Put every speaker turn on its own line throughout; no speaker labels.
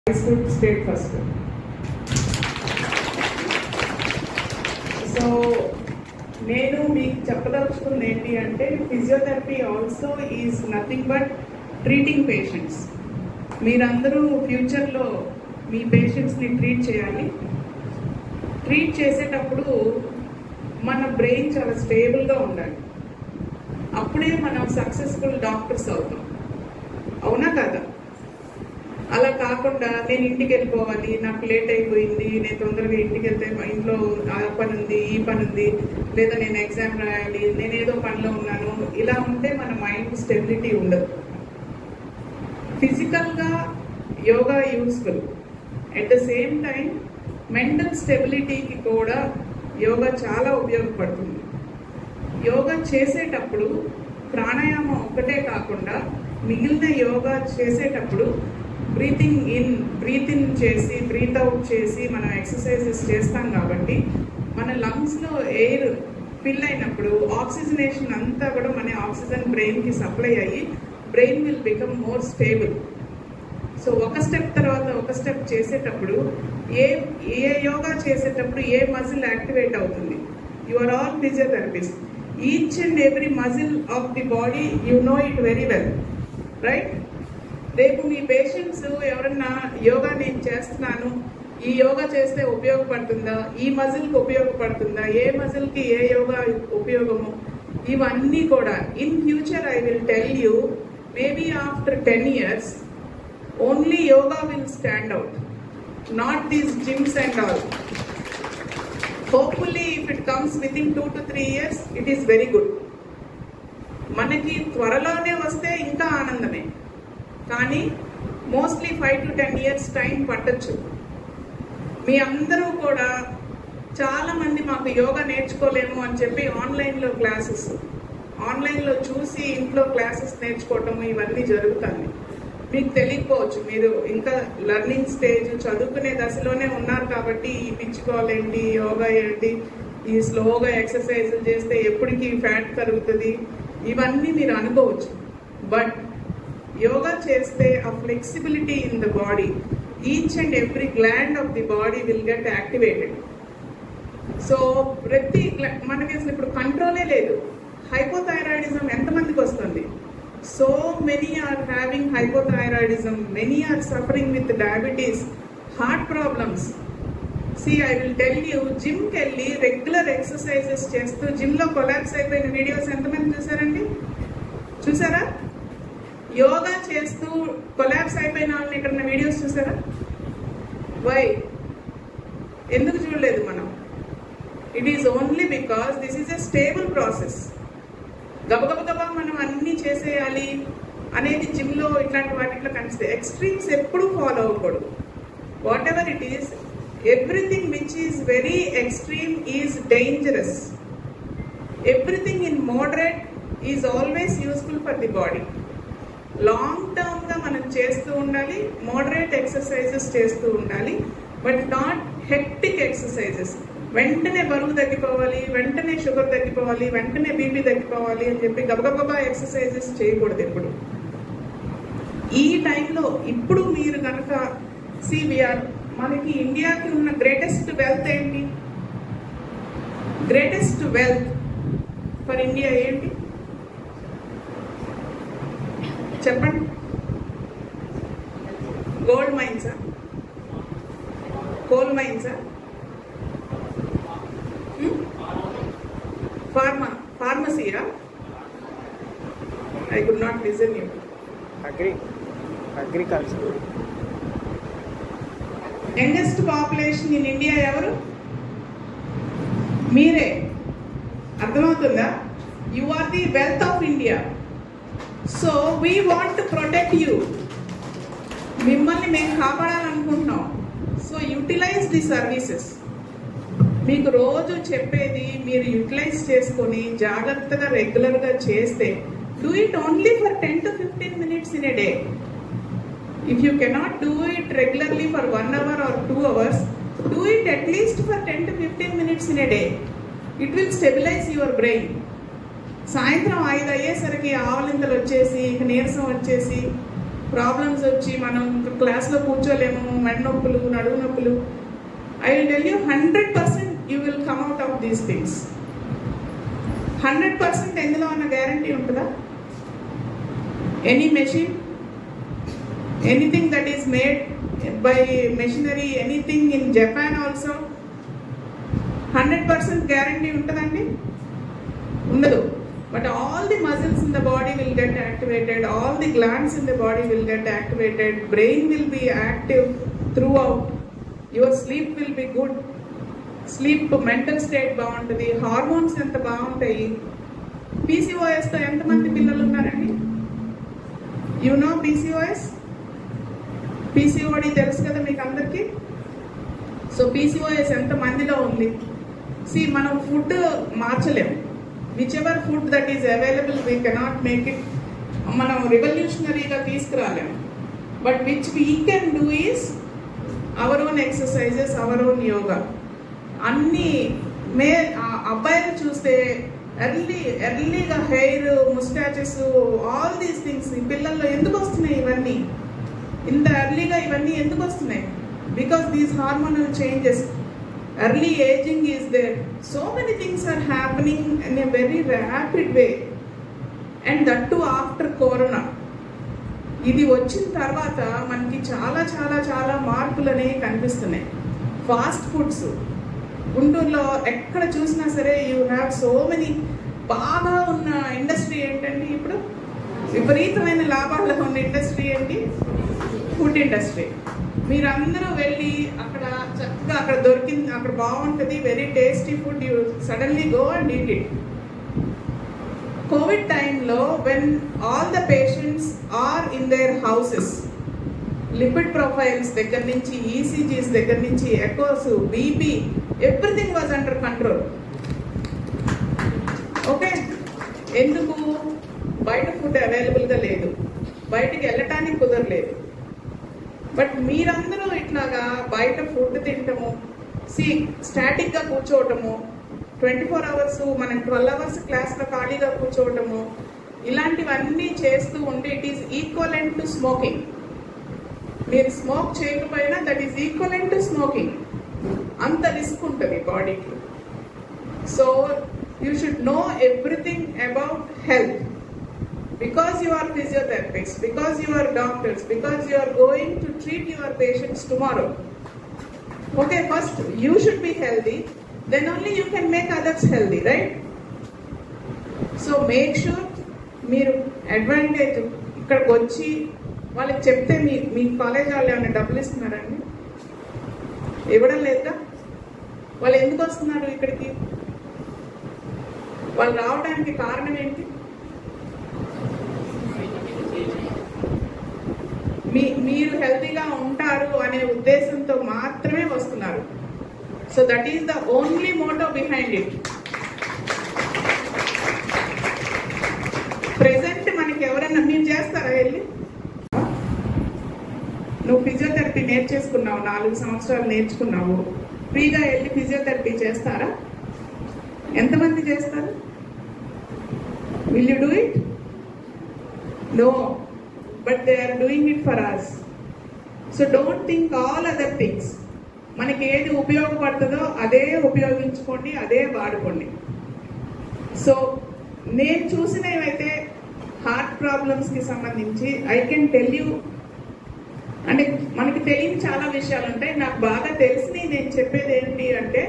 stood state first. So నేను మీకు చెప్పదలుచుకుంది ఏంటి అంటే physiotherapy also is nothing but treating patients మీరందరూ ఫ్యూచర్లో మీ పేషెంట్స్ని ట్రీట్ చేయాలి ట్రీట్ చేసేటప్పుడు మన బ్రెయిన్ చాలా స్టేబుల్గా ఉండాలి అప్పుడే మనం సక్సెస్ఫుల్ డాక్టర్స్ అవుతాం అవునా కదా అలా కాకుండా నేను ఇంటికి వెళ్ళిపోవాలి నాకు లేట్ అయిపోయింది నేను తొందరగా ఇంటికి వెళ్తే మా ఇంట్లో ఆ పని ఉంది ఈ పని ఉంది లేదా నేను ఎగ్జామ్ రాయాలి నేను ఏదో పనిలో ఉన్నాను ఇలా ఉంటే మన మైండ్ స్టెబిలిటీ ఉండదు ఫిజికల్గా yoga useful at the same time mental స్టెబిలిటీకి కూడా యోగా చాలా ఉపయోగపడుతుంది యోగా చేసేటప్పుడు ప్రాణాయామం ఒక్కటే కాకుండా మిగిలిన యోగా చేసేటప్పుడు బ్రీతింగ్ ఇన్ బ్రీత్ ఇన్ చేసి బ్రీత్ అవుట్ చేసి మనం ఎక్సర్సైజెస్ చేస్తాం కాబట్టి మన లంగ్స్లో ఎయిర్ ఫిల్ అయినప్పుడు ఆక్సిజనేషన్ అంతా కూడా మన ఆక్సిజన్ బ్రెయిన్కి సప్లై అయ్యి brain will become more stable so ఒక స్టెప్ తర్వాత ఒక స్టెప్ చేసేటప్పుడు ఏ ఏ యోగా చేసేటప్పుడు ఏ మజిల్ యాక్టివేట్ అవుతుంది you are all physiotherapist each and every muscle of the body you know it very well right రేపు మీ పేషెంట్స్ ఎవరన్నా యోగా నేను చేస్తున్నాను ఈ యోగా చేస్తే ఉపయోగపడుతుందా ఈ మజిల్కి ఉపయోగపడుతుందా ఏ మజిల్కి ఏ యోగా ఉపయోగము ఇవన్నీ కూడా in future I will tell you maybe after ten years only yoga will stand out not these gyms and all hopefully if it comes with in two to three years it is very good మనకి త్వరలోనే వస్తే ఇంకా ఆనందమే కానీ mostly five to ten years time పట్టచ్చు మీ అందరూ కూడా చాలా మంది మాకు యోగా నేర్చుకోలేము అని చెప్పి ఆన్లైన్లో క్లాసెస్ ఆన్లైన్లో చూసి ఇంట్లో క్లాసెస్ నేర్చుకోవటం ఇవన్నీ జరుగుతుంది మీకు తెలియకపోవచ్చు మీరు ఇంకా లర్నింగ్ స్టేజ్ చదువుకునే దశలోనే ఉన్నారు కాబట్టి ఈ పిచ్చుకోవాలేంటి యోగా ఏంటి ఈ స్లోగా ఎక్సర్సైజ్ చేస్తే ఎప్పటికీ ఫ్యాట్ కరుగుతుంది ఇవన్నీ మీరు అనుకోవచ్చు బట్ యోగా చేస్తే ఆ flexibility in the body each and every gland of the body will get activated so ప్రతి మనకి అసలు ఇప్పుడు కంట్రోలే లేదు హైపోథైరాయిడిజం ఎంతమందికి వస్తుంది so many are having hypothyroidism many are suffering with diabetes heart problems see I will tell you జిమ్కి వెళ్ళి రెగ్యులర్ ఎక్సర్సైజెస్ చేస్తూ జిమ్లో కొలాప్స్ అయిపోయిన వీడియోస్ ఎంతమంది చూసారండి చూసారా యోగా చేస్తూ కొలాప్స్ అయిపోయిన వాళ్ళని ఇక్కడ వీడియోస్ చూసారా వై ఎందుకు చూడలేదు మనం it is only because this is a stable process గబగబగబా మనం అన్ని చేసేయాలి అనేది జిమ్లో ఇట్లాంటి వాటిలో కనిపిస్తాయి ఎక్స్ట్రీమ్స్ ఎప్పుడు ఫాలో అవ్వకూడదు whatever it is everything which is very extreme is dangerous everything in moderate is always useful for the body long టర్మ్గా మనం చేస్తూ ఉండాలి మోడరేట్ ఎక్సర్సైజెస్ చేస్తూ ఉండాలి బట్ నాట్ హెక్టిక్ ఎక్సర్సైజెస్ వెంటనే బరువు తగ్గిపోవాలి వెంటనే షుగర్ తగ్గిపోవాలి వెంటనే బీపీ తగ్గిపోవాలి అని చెప్పి గబగబా ఎక్సర్సైజెస్ చేయకూడదు ఎప్పుడు ఈ టైంలో ఇప్పుడు మీరు కనుక సివిఆర్ మనకి ఇండియాకి ఉన్న గ్రేటెస్ట్ వెల్త్ ఏంటి గ్రేటెస్ట్ వెల్త్ ఫర్ ఇండియా ఏంటి చెప్పండి గోల్డ్ మైన్సా కోల్ మైన్సా ఫార్మా ఫార్మసీయా I could not listen you
agri agriculture
youngest population in India ఎవరు మీరే అర్థమవుతుందా you are the wealth of India so we want to protect you మిమ్మల్ని మేము కాపాడాలనుకుంటున్నాం సో యూటిలైజ్ ది సర్వీసెస్ మీకు రోజు చెప్పేది మీరు యూటిలైజ్ చేసుకొని జాగ్రత్తగా రెగ్యులర్గా చేస్తే do it only for ten to fifteen minutes in a day if you cannot do it regularly for one hour or two hours do it at least for ten to fifteen minutes in a day it will stabilize your brain సాయంత్రం ఐదు అయ్యేసరికి ఆవలింతలు వచ్చేసి ఇక నీరసం వచ్చేసి problems వచ్చి మనం క్లాస్లో కూర్చోలేము మెడ నొప్పులు నడువు నొప్పులు I will tell you hundred percent you will come out of these things hundred percent ఎందులో అన్న గ్యారంటీ ఉంటుందా any machine anything that is made by machinery anything in Japan also hundred percent guarantee ఉంటుందండి ఉండదు but all the muscles in the body will get activated all the glands in the body will get activated brain will be active throughout your sleep will be good sleep mental state బాగుంటుంది hormones ఎంత బాగుంటాయి పీసీఓఎస్తో ఎంతమంది పిల్లలు ఉన్నారండి you know PCOS PCOD తెలుసు కదా మీకు అందరికీ సో పీసీఓఎస్ ఎంత మందిలో ఉంది సి మనం ఫుడ్ మార్చలేము whichever food that is available we cannot make it మనం రివల్యూషనరీగా తీసుకురాలేము but which we can do is our own exercises our own yoga అన్ని మే ఆ అబ్బాయిలు చూస్తే ఎర్లీ ఎర్లీగా hair moustaches all these things ఈ పిల్లల్లో ఎందుకు వస్తున్నాయి ఇవన్నీ ఇంత ఎర్లీగా ఇవన్నీ ఎందుకు వస్తున్నాయి because these hormonal changes early ageing is there so many things are happening in a very rapid way and that too after corona ఇది వచ్చిన తర్వాత మనకి చాలా చాలా చాలా మార్పులు అనేవి కనిపిస్తున్నాయి ఫాస్ట్ ఫుడ్స్ గుంటూరులో ఎక్కడ చూసినా సరే యూ హ్యావ్ సో మెనీ బాగా ఉన్న ఇండస్ట్రీ ఏంటండి ఇప్పుడు విపరీతమైన లాభాల్లో ఉన్న ఇండస్ట్రీ ఏంటి ఫుడ్ ఇండస్ట్రీ మీరందరూ వెళ్ళి అక్కడ చక్కగా అక్కడ దొరికింది అక్కడ బాగుంటుంది very tasty food you suddenly go and eat it Covid టైంలో when all the patients are in their houses lipid profiles దగ్గర నుంచి ఈసీజీస్ దగ్గర నుంచి echoes BP everything was under control okay ఎందుకు బయట ఫుడ్ అవైలబుల్గా లేదు బయటికి వెళ్ళటానికి కుదరలేదు బట్ మీరందరూ ఇట్లాగా బయట ఫుడ్ తింటము సి స్టాటిక్గా కూర్చోవటము ట్వంటీ ఫోర్ అవర్స్ మనం ట్వెల్వ్ అవర్స్ క్లాస్లో ఖాళీగా కూర్చోవటము ఇలాంటివన్నీ చేస్తూ ఉంటే it is equivalent to smoking మీరు స్మోక్ చేయకపోయినా that is equivalent to smoking అంత రిస్క్ ఉంటుంది బాడీకి so you should know everything about health because you are physiotherapists, because you are doctors, because you are going to treat your patients tomorrow. Okay, first you should be healthy, then only you can make others healthy, right? So make sure మీరు advantage ఇక్కడికి వచ్చి వాళ్ళకి చెప్తే మీ మీ college వాళ్ళు ఏమైనా డబ్బులు ఇస్తున్నారండి ఇవ్వడం లేదా వాళ్ళు ఎందుకు వస్తున్నారు ఇక్కడికి వాళ్ళు రావడానికి కారణం ఏంటి మీ మీరు హెల్తీగా ఉంటారు అనే ఉద్దేశంతో మాత్రమే వస్తున్నారు so that is the only motto behind it present మనకి ఎవరైనా మీరు చేస్తారా వెళ్ళి నువ్వు ఫిజియోథెరపీ నేర్చేసుకున్నావు నాలుగు సంవత్సరాలు నేర్చుకున్నావు ఫ్రీగా వెళ్ళి ఫిజియోథెరపీ చేస్తారా ఎంతమంది చేస్తారు will you do it no but they are doing it for us so don't think all other things మనకి ఏది ఉపయోగపడుతుందో అదే ఉపయోగించుకోండి అదే వాడుకోండి సో నేను చూసినవైతే హార్ట్ ప్రాబ్లమ్స్కి సంబంధించి ఐ కెన్ టెల్ యూ అంటే మనకి తెలియని చాలా విషయాలు ఉంటాయి నాకు బాగా తెలిసి నేను చెప్పేది ఏంటి అంటే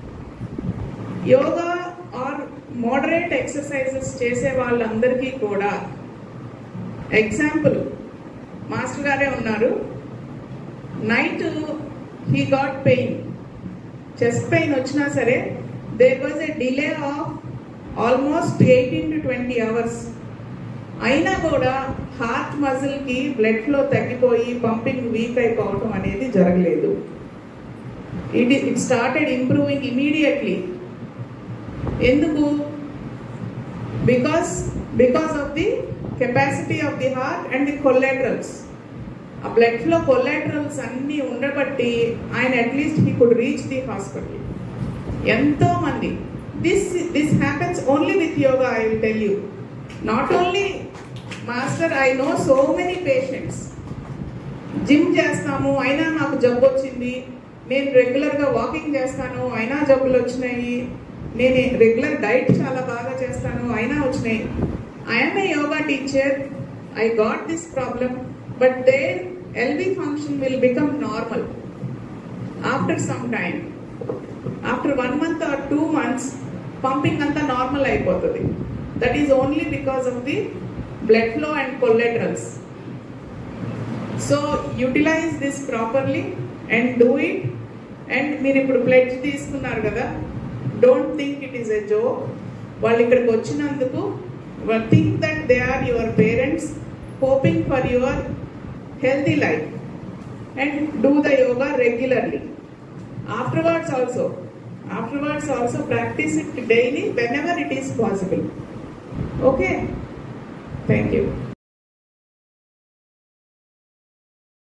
యోగా ఆర్ మోడరేట్ ఎక్సర్సైజెస్ చేసే వాళ్ళందరికీ కూడా ఎగ్జాంపుల్ మాస్టర్ గారే ఉన్నారు night he got pain chest pain వచ్చినా సరే there was a delay of almost eighteen to twenty hours అయినా కూడా హార్ట్ మజిల్కి బ్లడ్ ఫ్లో తగ్గిపోయి పంపింగ్ వీక్ అయిపోవటం అనేది జరగలేదు it it started improving immediately ఎందుకు because because of the capacity of the heart and the collaterals ఆ blood flow collaterals అన్నీ ఉండబట్టి ఆయన at least he could reach the hospital ఎంతో మంది this this happens only with yoga I will tell you not only master I know so many patients gym చేస్తాము అయినా నాకు జబ్బు వచ్చింది నేను రెగ్యులర్గా వాకింగ్ చేస్తాను అయినా జబ్బులు వచ్చినాయి నేను రెగ్యులర్ డైట్ చాలా బాగా చేస్తాను అయినా వచ్చినాయి I'm a yoga teacher I got this problem but they LV function will become normal after some time after one month or two months pumping అంతా నార్మల్ అయిపోతుంది that is only because of the blood flow and collaterals so utilize this properly and do it and మీరు ఇప్పుడు pledge తీసుకున్నారు కదా don't think it is a joke వాళ్ళు ఇక్కడికి వచ్చినందుకు think that they are your parents hoping for your healthy life and do the yoga regularly afterwards also afterwards also practice it daily whenever it is possible okay thank you